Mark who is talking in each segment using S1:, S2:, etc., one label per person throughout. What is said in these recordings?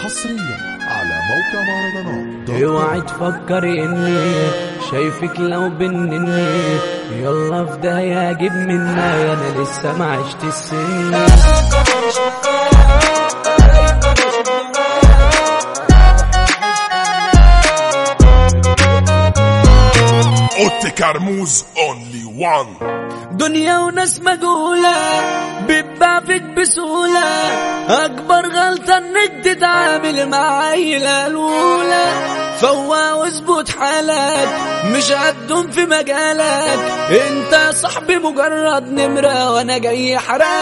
S1: حصريا على موقع مهرجانات دوت
S2: اوعي تفكري اني شايفك لو بنني يلا في داهية اجيب منها انا لسه ما عشت السن
S1: اوتي كرموز اونلي وان
S2: دنيا وناس مجهولة بتباع فيك بسهولة أكبر غلطة إنك تتعامل مع عيلة الأولى فوا واظبط حالك مش هتدوم في مجالك انت يا صاحبي مجرد نمرة وانا جاي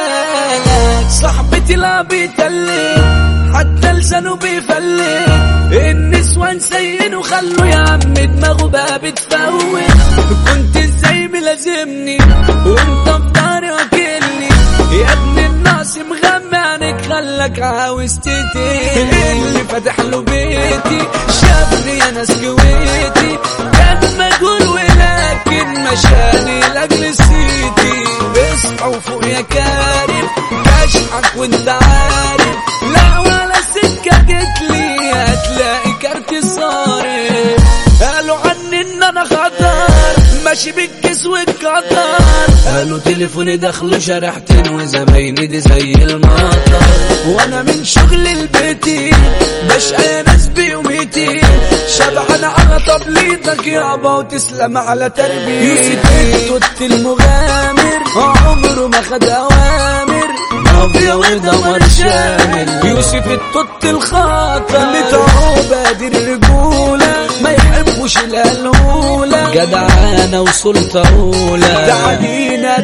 S2: حرالك صاحبتي لا بيتلك حتى لسانه بيفلك النسوان سيئين وخلوا يا عم دماغه بقى بتفوت كنت ازاي ملازمني وانت في ضهري واكلني يا ابن الناس مغمى عنك خلك عاوز تتقلي اللي فتح له بيتي شافني انا سكويتي كان مجهول ولكن مشاني لاجل سيتي اصحى وفوق يا كارم كشحك وانت عارف لا ولا سكه جتلي هتلاقي كارت صارف قالوا عني ان انا خطر ماشي بالكيس والقطر قالوا تليفوني دخله شرحتين وزمايلي دي زي المطر وانا من شغل البيتي بشقى ناس بيوميتي شبعان على تبليطك يابا وتسلم على تربيتي توت المغامر عمره ما خد اوامر مافيا ودمر شامل يوسف التوت الخاطر اللي تعوبة دي الرجولة ما يحبوش الهلولة جدعانة وسلطة أولى تعدينا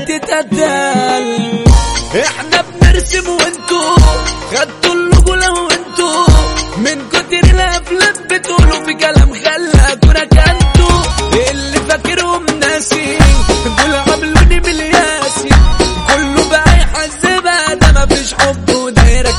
S2: تتقتل احنا بنرسم وانتو خدتوا الرجولة وانتو من كتر الافلام بتقولوا في كلام خلاكوا ركنتوا اللي فاكرهم ناسي دول عملوني بالياسي كله بقى يحذبها ده مفيش حب ودايرة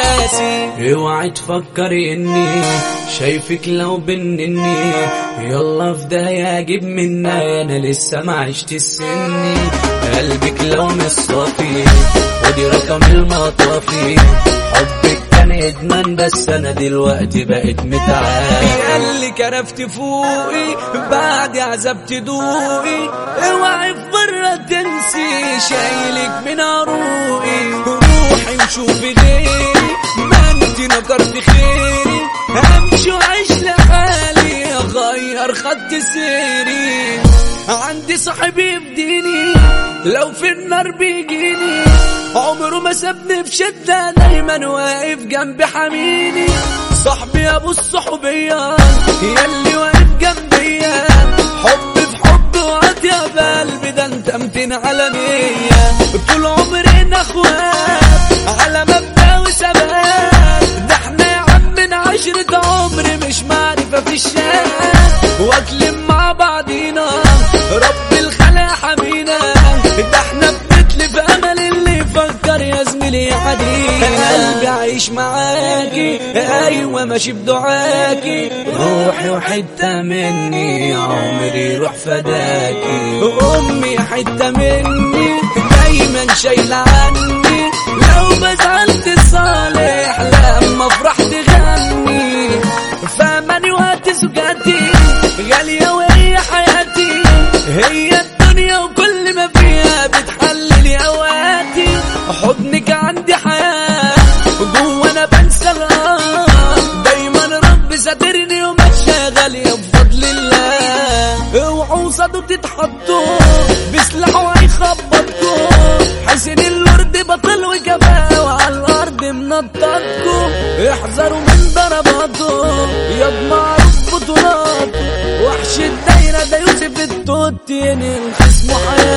S2: كراسي اوعي تفكري اني شايفك لو بنني يلا في داهية اجيب منها انا لسه ما عشت السني قلبك لو مش صافي ودي رقم المطافي حبك كان ادمان بس انا دلوقتي بقيت متعافي قال لي كرفت فوقي بعد عذاب تدوقي اوعي في بره تنسي شايلك من عروقي روحي وشوفي غيري ما انت نكرت خيري همشي وعيش لحالي اغير خط سيري عندي صاحبي في ديني لو في النار بيجيني عمره ما سابني في شدة دايما واقف جنبي حميني صاحبي ابو الصحوبية ياللي واقف جنبيا حب في حب وعطية قلبي ده انت امتن على نية طول عمرنا اخوات على مبدأ وثبات ده احنا يا عم من عشرة عمر مش معرفة في الشارع واكلم مع بعضينا رب الخلق حمينا ده احنا بنتلف امل اللي يفكر يا زميلي يعدينا قلبي عايش معاكي ايوه ماشي بدعاكي روحي وحته مني عمري روح فداكي امي حته مني دايما شايله عني لو بزعلت صالح لما افرح تغني فماني وقت سكاتي غالية وهي حياتي هي الدنيا وكل ما فيها بتحلل اوقاتي حضنك عندي حياة جوا انا بنسى الغار دايما رب ساترني وما شغال بفضل الله اوعوا صدوا تتحطوا بسلاحوا هيخبطكوا حسين اللورد بطل وجباه وعلى الارض منططكوا احذروا من ضرباته يا معروف بطولاته وحش الدايرة ده يوسف التوت ينقل خصمه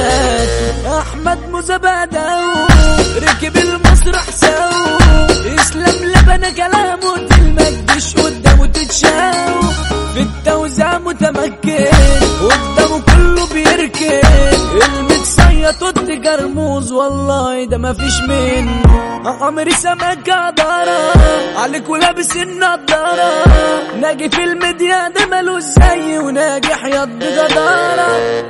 S2: حياته احمد مزبادة ركب المسرح ساو اسلام لبنى كلامه تلمجدش قدامه تتشاو في التوزيع متمكن قدامه كله بيركن المتصيط توت جرموز والله ده مفيش منه عمري سمك قدرة عليك ولابس النضارة ناجي في الميديا ده ملوش زي وناجح يض بجدارة